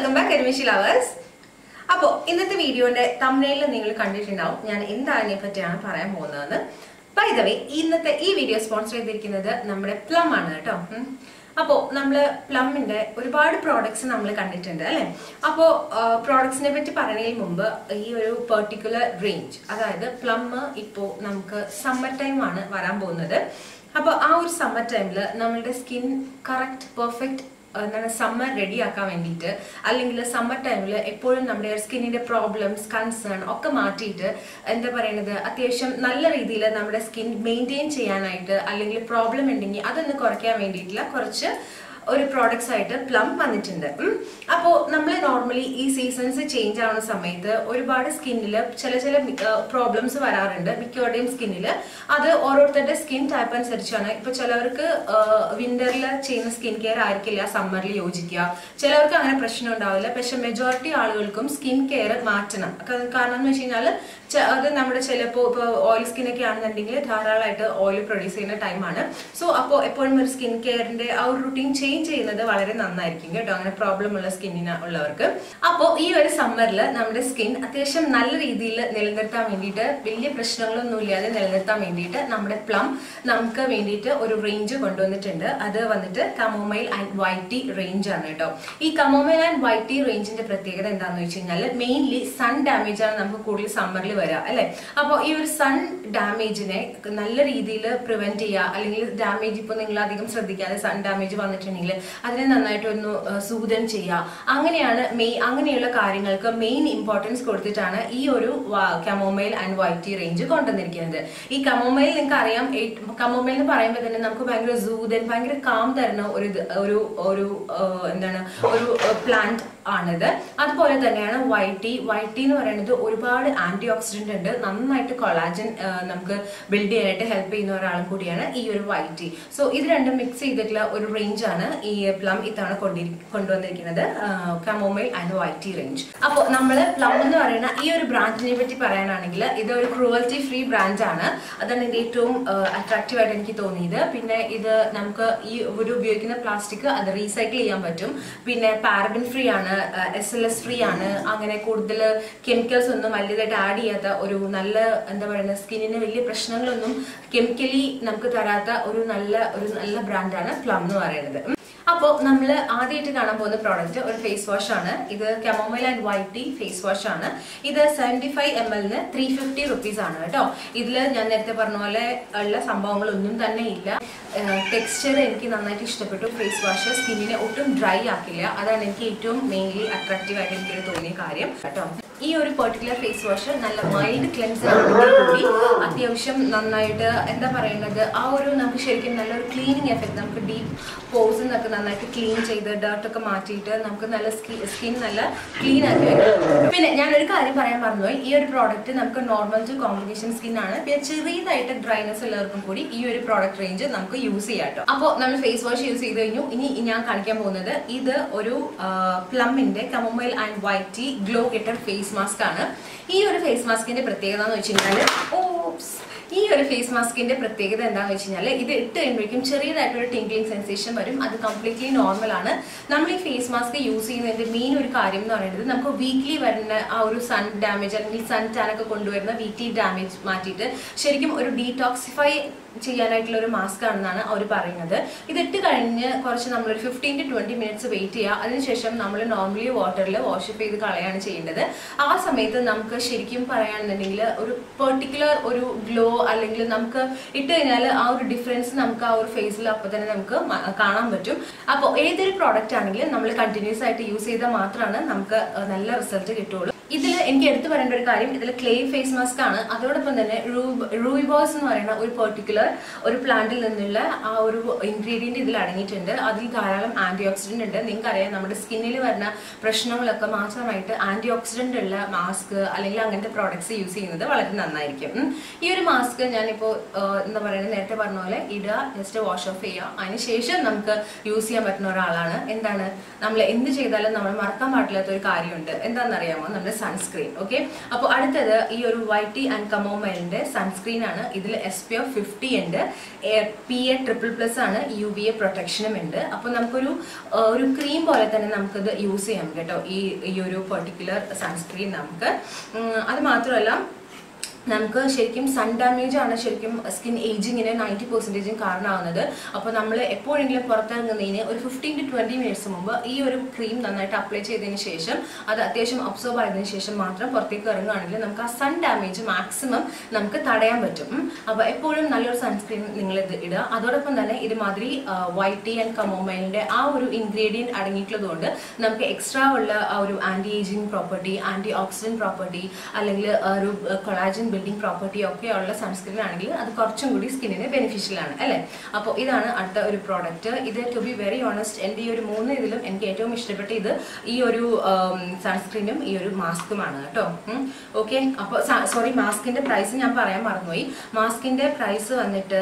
Welcome back കരിമിഷി lovers അപ്പോൾ ഇന്നത്തെ വീഡിയോന്റെ തമ്മിലിൽ നിങ്ങൾ കണ്ടിട്ടുണ്ടാവും ഞാൻ എന്താണ് പറ്റിയാണ് പറയാൻ പോകുന്നതെന്ന് ബൈ ദ വേ ഇന്നത്തെ ഈ വീഡിയോ സ്പോൺസർ ചെയ്തിരിക്കുന്നത് നമ്മുടെ പ്ലം ആണ് കേട്ടോ ഉം. അപ്പോൾ നമ്മൾ പ്ലമ്മിന്റെ ഒരുപാട് പ്രോഡക്ട്സ് നമ്മൾ കണ്ടിട്ടുണ്ട് അല്ലെ അപ്പോൾ പ്രോഡക്ട്സിനെ പറ്റി പറയുന്നതിന് മുമ്പ് ഈ ഒരു പെർട്ടിക്കുലർ റേഞ്ച് അതായത് പ്ലം ഇപ്പോൾ നമുക്ക് സമ്മർ ടൈം ആണ് വരാൻ പോകുന്നത് അപ്പോൾ ആ ഒരു സമ്മർ ടൈമിൽ നമ്മളുടെ സ്കിൻ കറക്റ്റ് പെർഫെക്റ്റ് എന്താണ് സമ്മർ റെഡി ആക്കാൻ വേണ്ടിയിട്ട് അല്ലെങ്കിൽ സമ്മർ ടൈമിൽ എപ്പോഴും നമ്മുടെ സ്കിന്നിന്റെ പ്രോബ്ലംസ് കൺസേൺ ഒക്കെ മാറ്റിയിട്ട് എന്താ പറയുന്നത് അത്യാവശ്യം നല്ല രീതിയിൽ നമ്മുടെ സ്കിൻ മെയിൻറ്റെയിൻ ചെയ്യാനായിട്ട് അല്ലെങ്കിൽ പ്രോബ്ലം ഉണ്ടെങ്കിൽ അതൊന്ന് കുറയ്ക്കാൻ വേണ്ടിയിട്ടുള്ള കുറച്ച് ഒരു പ്രോഡക്ട്സ് ആയിട്ട് പ്ലം വന്നിട്ടുണ്ട് അപ്പോൾ നമ്മൾ നോർമലി ഈ സീസൺസ് ചേഞ്ച് ആവുന്ന സമയത്ത് ഒരുപാട് സ്കിന്നിൽ ചില ചില പ്രോബ്ലംസ് വരാറുണ്ട് മിക്കവരുടെയും സ്കിന്നിൽ അത് ഓരോരുത്തരുടെ സ്കിൻ ടൈപ്പ് അനുസരിച്ചാണ് ഇപ്പൊ ചിലവർക്ക് വിന്ററിൽ ചെയ്യുന്ന സ്കിൻ കെയർ ആയിരിക്കില്ല സമ്മറിൽ യോജിക്കുക ചിലവർക്ക് അങ്ങനെ പ്രശ്നം ഉണ്ടാവില്ല പക്ഷെ മെജോറിറ്റി ആളുകൾക്കും സ്കിൻ കെയർ മാറ്റണം ക- കാരണം എന്ന് വെച്ച് കഴിഞ്ഞാൽ അത് നമ്മുടെ ചിലപ്പോൾ ഇപ്പോൾ ഓയിൽ സ്കിൻ ഒക്കെ ആണെന്നുണ്ടെങ്കിൽ ധാരാളമായിട്ട് ഓയിൽ പ്രൊഡ്യൂസ് ചെയ്യുന്ന ടൈമാണ് സോ അപ്പോൾ എപ്പോഴും ഒരു സ്കിൻ കെയറിന്റെ ആ ഒരു റുട്ടീൻ ചേഞ്ച് ചെയ്യുന്നത് വളരെ നന്നായിരിക്കും കേട്ടോ അങ്ങനെ പ്രോബ്ലം ഉള്ള സ്കിന്നിന് ഉള്ളവർക്ക് അപ്പോൾ ഈ ഒരു സമ്മറിൽ നമ്മുടെ സ്കിൻ അത്യാവശ്യം നല്ല രീതിയിൽ നിലനിർത്താൻ വേണ്ടിയിട്ട് വലിയ പ്രശ്നങ്ങളൊന്നും ഇല്ലാതെ നിലനിർത്താൻ വേണ്ടിയിട്ട് നമ്മുടെ പ്ലം നമുക്ക് വേണ്ടിയിട്ട് ഒരു റേഞ്ച് കൊണ്ടുവന്നിട്ടുണ്ട് അത് വന്നിട്ട് chamomile and white tea range ആണ് കേട്ടോ ഈ കമോമൈൽ ആൻഡ് വൈറ്റ് ടീ റേഞ്ചിന്റെ പ്രത്യേകത എന്താണെന്ന് വെച്ച് കഴിഞ്ഞാൽ മെയിൻലി സൺ ഡാമേജ് ആണ് നമുക്ക് കൂടുതൽ സമ്മറിൽ വരിക അല്ലെ അപ്പോൾ ഈ ഒരു സൺ ഡാമേജിനെ നല്ല രീതിയിൽ പ്രിവെന്റ് ചെയ്യുക അല്ലെങ്കിൽ ഡാമേജ് ഇപ്പോൾ നിങ്ങൾ അധികം ശ്രദ്ധിക്കാതെ സൺ ഡാമേജ് വന്നിട്ടുണ്ടെങ്കിൽ അതിനെ നന്നായിട്ട് ഒന്ന് സൂതൻ ചെയ്യുക അങ്ങനെയാണ് മെയിൻ അങ്ങനെയുള്ള കാര്യങ്ങൾക്ക് മെയിൻ ഇമ്പോർട്ടൻസ് കൊടുത്തിട്ടാണ് ഈ ഒരു chamomile and white tea range കൊണ്ടുവന്നിരിക്കുന്നത് ഈ കമോമൈൽ നിങ്ങൾക്ക് അറിയാം കമോമൈൽ എന്ന് പറയുമ്പോൾ തന്നെ നമുക്ക് ഭയങ്കര സൂതൻ ഭയങ്കര കാം തരുന്ന ഒരു ഇത് ഒരു ഒരു ആ, എന്താണ് ഒരു പ്ലാന്റ് ആണിത് അതുപോലെ തന്നെയാണ് വൈറ്റ് ടീ വൈറ്റ് ടീ എന്ന് പറയുന്നത് ഒരുപാട് ആന്റി ഓക്സിഡന്റ് ഉണ്ട് നന്നായിട്ട് കൊളാജൻ നമുക്ക് ബിൽഡ് ചെയ്യാനായിട്ട് ഹെൽപ്പ് ചെയ്യുന്ന ഒരാളും കൂടിയാണ് ഈ ഒരു വൈറ്റ് ടീ സോ ഇത് രണ്ടും മിക്സ് ചെയ്തിട്ടുള്ള ഒരു റേഞ്ച് ആണ് ഈ പ്ലം ഇത്തവണ കൊണ്ടിരി കൊണ്ടുവന്നിരിക്കുന്നത് chamomile and white tea range അപ്പോൾ നമ്മൾ പ്ലം എന്ന് പറയുന്ന ഈ ഒരു ബ്രാൻഡിനെ പറ്റി പറയാനാണെങ്കിൽ ഇത് ഒരു ക്രൂവൽറ്റി ഫ്രീ ബ്രാൻഡ് ആണ് അതാണ് ഇതിന്റെ ഏറ്റവും അട്രാക്റ്റീവ് ആയിട്ട് എനിക്ക് തോന്നിയത് പിന്നെ ഇത് നമുക്ക് ഈ ഒരു ഉപയോഗിക്കുന്ന പ്ലാസ്റ്റിക് അത് റീസൈക്കിൾ ചെയ്യാൻ പറ്റും പിന്നെ പാരബിൻ ഫ്രീ ആണ് എസ് എൽ എസ് ഫ്രീ ആണ് അങ്ങനെ കൂടുതൽ കെമിക്കൽസ് ഒന്നും വലിയതായിട്ട് ആഡ് ചെയ്യാത്ത ഒരു നല്ല എന്താ പറയുന്നത് സ്കിന്നിന് വലിയ പ്രശ്നങ്ങളൊന്നും കെമിക്കലി നമുക്ക് തരാത്ത ഒരു നല്ല ഒരു നല്ല ബ്രാൻഡാണ് പ്ലം എന്ന് പറയുന്നത് ഉം. അപ്പോൾ നമ്മൾ ആദ്യമായിട്ട് കാണാൻ പോകുന്ന പ്രോഡക്റ്റ് ഒരു ഫേസ് വാഷ് ആണ് ഇത് chamomile and white tea face wash ആണ് ഇത് സെവൻറ്റി ഫൈവ് എം എല്ലിന് ത്രീ ഫിഫ്റ്റി റുപ്പീസ് ആണ് കേട്ടോ ഇതിൽ ഞാൻ നേരത്തെ പറഞ്ഞ പോലെ ഉള്ള സംഭവങ്ങളൊന്നും തന്നെ ഇല്ല ടെക്സ്ചർ എനിക്ക് നന്നായിട്ട് ഇഷ്ടപ്പെട്ടു ഫേസ് വാഷ് സ്കിന്നിനെ ഒട്ടും ഡ്രൈ ആക്കില്ല അതാണ് എനിക്ക് ഏറ്റവും മെയിൻലി അട്രാക്റ്റീവ് ആയിട്ട് എനിക്ക് തോന്നിയ കാര്യം കേട്ടോ ഈ ഒരു പെർട്ടിക്കുലർ ഫേസ് വാഷ് നല്ല മൈൽഡ് ക്ലെൻസർ ആണെങ്കിൽ കൂടി അത്യാവശ്യം നന്നായിട്ട് എന്താ പറയുന്നത് ആ ഒരു നമുക്ക് ശരിക്കും നല്ലൊരു ക്ലീനിങ് എഫക്ട് നമുക്ക് ഡീപ്പ് പോസ് എന്നൊക്കെ നന്നായിട്ട് ക്ലീൻ ചെയ്ത് ഡർട്ടൊക്കെ മാറ്റിയിട്ട് നമുക്ക് നല്ല സ്കിൻ നല്ല ക്ലീൻ ആക്കി വരും പിന്നെ ഞാനൊരു കാര്യം പറയാൻ മറന്നുപോയി ഈ ഒരു പ്രോഡക്റ്റ് നമുക്ക് നോർമൽ ടു കോമ്പിനേഷൻ സ്കിൻ ആണ് പിന്നെ ചെറിയതായിട്ട് ഡ്രൈനെസ് ഉള്ളവർക്കും കൂടി ഈ ഒരു പ്രോഡക്റ്റ് റേഞ്ച് നമുക്ക് യൂസ് ചെയ്യാം കേട്ടോ അപ്പോൾ നമ്മൾ ഫേസ് വാഷ് യൂസ് ചെയ്ത് കഴിഞ്ഞു ഇനി ഞാൻ കാണിക്കാൻ പോകുന്നത് ഇത് ഒരു പ്ലമ്മിന്റെ chamomile and white tea glow getter face mask ആണ് ഈ ഒരു ഫേസ് മാസ്കിന്റെ പ്രത്യേകത എന്ന് വെച്ച് കഴിഞ്ഞാൽ ഓപ്സ് ഈ ഒരു ഫേസ് മാസ്കിന്റെ പ്രത്യേകത എന്താണെന്ന് വെച്ച് കഴിഞ്ഞാൽ ഇത് ഇട്ട് കഴിയുമ്പോഴേക്കും ചെറിയതായിട്ടൊരു ടിങ്കിളിംഗ് സെൻസേഷൻ വരും അത് കംപ്ലീറ്റ്ലി നോർമൽ ആണ് നമ്മൾ ഈ ഫേസ് മാസ്ക് യൂസ് ചെയ്യുന്നതിന്റെ മെയിൻ ഒരു കാര്യം എന്ന് പറയുന്നത് നമുക്ക് വീക്ക്ലി വരുന്ന ആ ഒരു സൺ ഡാമേജ് അല്ലെങ്കിൽ സൺ ടാൻ ഒക്കെ കൊണ്ടുവരുന്ന വീക്ക്ലി ഡാമേജ് മാറ്റിയിട്ട് ശരിക്കും ഒരു ഡീടോക്സിഫൈ ചെയ്യാനായിട്ടുള്ള ഒരു മാസ്ക് ആണെന്നാണ് അവർ പറയുന്നത് ഇതിട്ട് കഴിഞ്ഞ് കുറച്ച് നമ്മളൊരു fifteen to twenty minutes wait ചെയ്യുക അതിനുശേഷം നമ്മൾ നോർമലി വാട്ടറിൽ വാഷ് ചെയ്ത് കളയാണ് ചെയ്യേണ്ടത് ആ സമയത്ത് നമുക്ക് ശരിക്കും പറയുകയാണെന്നുണ്ടെങ്കിൽ ഒരു പെർട്ടിക്കുലർ ഒരു ഗ്ലോ അല്ലെങ്കിൽ നമുക്ക് ഇട്ട് കഴിഞ്ഞാൽ ആ ഒരു ഡിഫറൻസ് നമുക്ക് ആ ഒരു ഫേസിൽ അപ്പോൾ തന്നെ നമുക്ക് മ- കാണാൻ പറ്റും അപ്പോൾ ഏതൊരു പ്രോഡക്റ്റ് ആണെങ്കിലും നമ്മൾ കണ്ടിന്യൂസ് ആയിട്ട് യൂസ് ചെയ്താൽ മാത്രമാണ് നമുക്ക് അഹ് നല്ല റിസൾട്ട് കിട്ടുള്ളൂ ഇതിൽ എനിക്ക് എടുത്തു പറയേണ്ട ഒരു കാര്യം ഇതിൽ ക്ലേ ഫേസ് മാസ്ക് ആണ് അതോടൊപ്പം തന്നെ റൂയിബോസ് എന്ന് പറയുന്ന ഒരു പെർട്ടിക്കുലർ ഒരു പ്ലാന്റിൽ നിന്നുള്ള ആ ഒരു ഇൻഗ്രീഡിയന്റ് ഇതിൽ അടങ്ങിയിട്ടുണ്ട് അതിൽ ധാരാളം ആന്റി ഓക്സിഡന്റ് ഉണ്ട് നിങ്ങൾക്ക് അറിയാം നമ്മുടെ സ്കിന്നിൽ വരുന്ന പ്രശ്നങ്ങളൊക്കെ മാറ്റാനായിട്ട് ആന്റി ഓക്സിഡന്റ് ഉള്ള മാസ്ക് അല്ലെങ്കിൽ അങ്ങനത്തെ പ്രോഡക്ട്സ് യൂസ് ചെയ്യുന്നത് വളരെ നന്നായിരിക്കും ഉം. ഈ ഒരു മാസ്ക് ഞാനിപ്പോൾ എന്താ പറയുന്നത് നേരത്തെ പറഞ്ഞ പോലെ ഇടുക ജസ്റ്റ് വാഷ് ഓഫ് ചെയ്യുക അതിനുശേഷം നമുക്ക് യൂസ് ചെയ്യാൻ പറ്റുന്ന ഒരാളാണ് എന്താണ് നമ്മൾ എന്ത് ചെയ്താലും നമ്മൾ മറക്കാൻ പാടില്ലാത്ത ഒരു കാര്യമുണ്ട് എന്താണെന്നറിയാമോ നമ്മുടെ സൺസ്ക്രീൻ ഓക്കെ അപ്പോൾ അടുത്തത് ഈ ഒരു വൈറ്റി ആൻഡ് കമോമൈലിന്റെ സൺസ്ക്രീൻ ആണ് ഇതിൽ എസ് പി എഫ് ഫിഫ്റ്റി ഉണ്ട് പി എ ട്രിപ്പിൾ പ്ലസ് ആണ് യു വി എ പ്രൊട്ടക്ഷനും ഉണ്ട് അപ്പോൾ നമുക്കൊരു ആ, ഒരു ക്രീം പോലെ തന്നെ നമുക്കിത് യൂസ് ചെയ്യാം കേട്ടോ ഈ ഈ ഒരു പെർട്ടിക്കുലർ സൺസ്ക്രീൻ നമുക്ക് ഉം, അത് മാത്രമല്ല നമുക്ക് ശരിക്കും സൺ ഡാമേജ് ആണ് ശരിക്കും സ്കിൻ ഏജിങ്ങിന് നയൻറ്റി പെർസെൻറ്റേജും കാരണമാവുന്നത് അപ്പോൾ നമ്മൾ എപ്പോഴെങ്കിലും പുറത്തിറങ്ങുന്നതിന് ഒരു ഫിഫ്റ്റീൻ ടു ട്വൻറ്റി മിനിറ്റ്സ് മുമ്പ് ഈ ഒരു ക്രീം നന്നായിട്ട് അപ്ലൈ ചെയ്തതിന് ശേഷം അത് അത്യാവശ്യം ഒബ്സർവ് ആയതിനു ശേഷം മാത്രം പുറത്തേക്ക് ഇറങ്ങുകയാണെങ്കിൽ നമുക്ക് ആ സൺ ഡാമേജ് മാക്സിമം നമുക്ക് തടയാൻ പറ്റും ഉം. അപ്പോൾ എപ്പോഴും നല്ലൊരു സൺസ്ക്രീൻ നിങ്ങൾ ഇത് ഇടുക അതോടൊപ്പം തന്നെ ഇതുമാതിരി വൈറ്റ് ടീ ആൻഡ് കമോമൈലിൻ്റെ ആ ഒരു ഇൻഗ്രീഡിയൻറ്റ് അടങ്ങിയിട്ടുള്ളതുകൊണ്ട് നമുക്ക് എക്സ്ട്രാ ഉള്ള ആ ഒരു anti ageing property antioxidant property അല്ലെങ്കിൽ ആ ഒരു കൊളാജൻ ബിൽഡിംഗ് പ്രോപ്പർട്ടി ഒക്കെ ഉള്ള സൺസ്ക്രീൻ ആണെങ്കിൽ അത് കുറച്ചും കൂടി സ്കിന്നിന് ബെനിഫിഷ്യൽ ആണ് അല്ലേ അപ്പോൾ ഇതാണ് അടുത്ത ഒരു പ്രോഡക്റ്റ് ഇത് ടു ബി വെരി ഓണസ്റ്റ് എൻ്റെ ഈ ഒരു മൂന്ന് ഇതിലും എനിക്ക് ഏറ്റവും ഇഷ്ടപ്പെട്ട ഇത് ഈ ഒരു സൺസ്ക്രീനും ഈ ഒരു മാസ്കുമാണ് കേട്ടോ ഓക്കെ അപ്പോൾ സോറി മാസ്കിന്റെ പ്രൈസ് ഞാൻ പറയാൻ മറന്നുപോയി മാസ്കിന്റെ പ്രൈസ് വന്നിട്ട്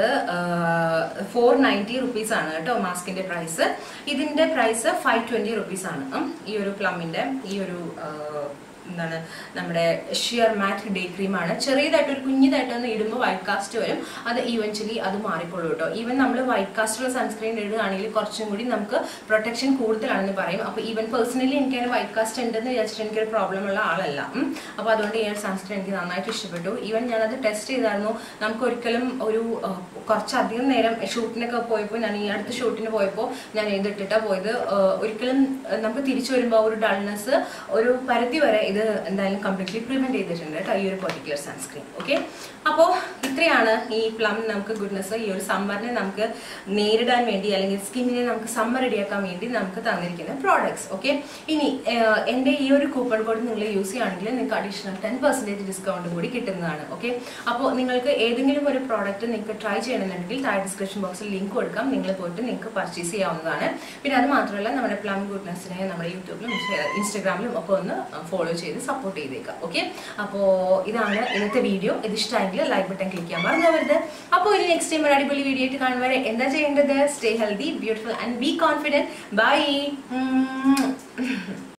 ഫോർ നയൻറ്റി റുപ്പീസ് ആണ് കേട്ടോ മാസ്കിന്റെ പ്രൈസ് ഇതിന്റെ പ്രൈസ് ഫൈവ് ട്വന്റി റുപ്പീസ് ആണ് ഉം. ഈ ഒരു പ്ലമ്മിന്റെ ഈ ഒരു ആ, എന്താണ് നമ്മുടെ ഷിയർ മാറ്റ് ഡേ ക്രീമാണ് ചെറിയതായിട്ട് ഒരു കുഞ്ഞിതായിട്ടൊന്ന് ഇടുമ്പോൾ വൈറ്റ് കാസ്റ്റ് വരും അത് ഈവൻച്വലി അത് മാറിക്കൊള്ളൂ കേട്ടോ ഈവൻ നമ്മൾ വൈറ്റ് കാസ്റ്റുള്ള സൺസ്ക്രീൻ ഇടുകയാണെങ്കിൽ കുറച്ചും കൂടി നമുക്ക് പ്രൊട്ടക്ഷൻ കൂടുതലാണെന്ന് പറയും അപ്പോൾ ഈവൻ പേഴ്സണലി എനിക്ക് അതിന് വൈറ്റ് കാസ്റ്റ് ഉണ്ടെന്ന് വിചാരിച്ചിട്ട് എനിക്കൊരു പ്രോബ്ലം ഉള്ള ആളല്ല അപ്പോൾ അതുകൊണ്ട് ഈ ഒരു സൺസ്ക്രീൻ എനിക്ക് നന്നായിട്ട് ഇഷ്ടപ്പെട്ടു ഈവൻ ഞാനത് ടെസ്റ്റ് ചെയ്തായിരുന്നു നമുക്ക് ഒരിക്കലും ഒരു ആ, കുറച്ചധികം നേരം ഷൂട്ടിനൊക്കെ പോയപ്പോൾ ഞാൻ ഈ അടുത്ത ഷൂട്ടിന് പോയപ്പോൾ ഞാൻ ഇതിട്ടിട്ടാ പോയത് ആ, ഒരിക്കലും ആ, നമുക്ക് തിരിച്ചു വരുമ്പോൾ ഒരു ഡൾനെസ് ഒരു പരിധി വരെ ഇത് എന്തായാലും കംപ്ലീറ്റ്ലി പ്രിവെന്റ് ചെയ്തിട്ടുണ്ട് കേട്ടോ ഈ ഒരു പെർട്ടിക്കുലർ സൺസ്ക്രീൻ ഓക്കെ അപ്പോൾ ഇത്രയാണ് ഈ പ്ലം നമുക്ക് ഗുഡ്നസ് ഈ ഒരു സമ്മറിനെ നമുക്ക് നേരിടാൻ വേണ്ടി അല്ലെങ്കിൽ സ്കിന്നിനെ നമുക്ക് സമ്മർ റെഡിയാക്കാൻ വേണ്ടി നമുക്ക് തന്നിരിക്കുന്ന പ്രോഡക്ട്സ് ഓക്കെ ഇനി ആഹ്, എൻ്റെ ഈ ഒരു കൂപ്പൺ കോഡ് നിങ്ങൾ യൂസ് ചെയ്യുകയാണെങ്കിൽ നിങ്ങൾക്ക് അഡീഷണൽ ടെൻ പെർസെൻറ്റേജ് ഡിസ്കൗണ്ട് കൂടി കിട്ടുന്നതാണ് ഓക്കെ അപ്പോൾ നിങ്ങൾക്ക് ഏതെങ്കിലും ഒരു പ്രോഡക്റ്റ് നിങ്ങൾക്ക് ട്രൈ ചെയ്യണമെന്നുണ്ടെങ്കിൽ താഴെ ഡിസ്ക്രിപ്ഷൻ ബോക്സിൽ ലിങ്ക് കൊടുക്കാം നിങ്ങൾ പോയിട്ട് നിങ്ങൾക്ക് പർച്ചേസ് ചെയ്യാവുന്നതാണ് പിന്നെ അത് മാത്രമല്ല നമ്മുടെ പ്ലം ഗുഡ്നസ്സിനെ നമ്മുടെ യൂട്യൂബിലും ഇൻസ്റ്റാഗ്രാമിലും ഒക്കെ ഒന്ന് ഫോളോ ചെയ്ത് സപ്പോർട്ട് ചെയ്തേക്കാം ഓക്കെ അപ്പോൾ ഇതാണ് ഇന്നത്തെ വീഡിയോ ഇത് ഇഷ്ടമെങ്കിൽ ലൈക്ക് ബട്ടൺ ക്ലിക്ക് ചെയ്യാൻ മറന്നു പോകരുത് അപ്പോൾ ഇനി നെക്സ്റ്റ് ടൈം ഒരു അടിപൊളി വീഡിയോ ആയിട്ട് കാണുവരെ എന്താ ചെയ്യേണ്ടത് stay healthy beautiful and be confident by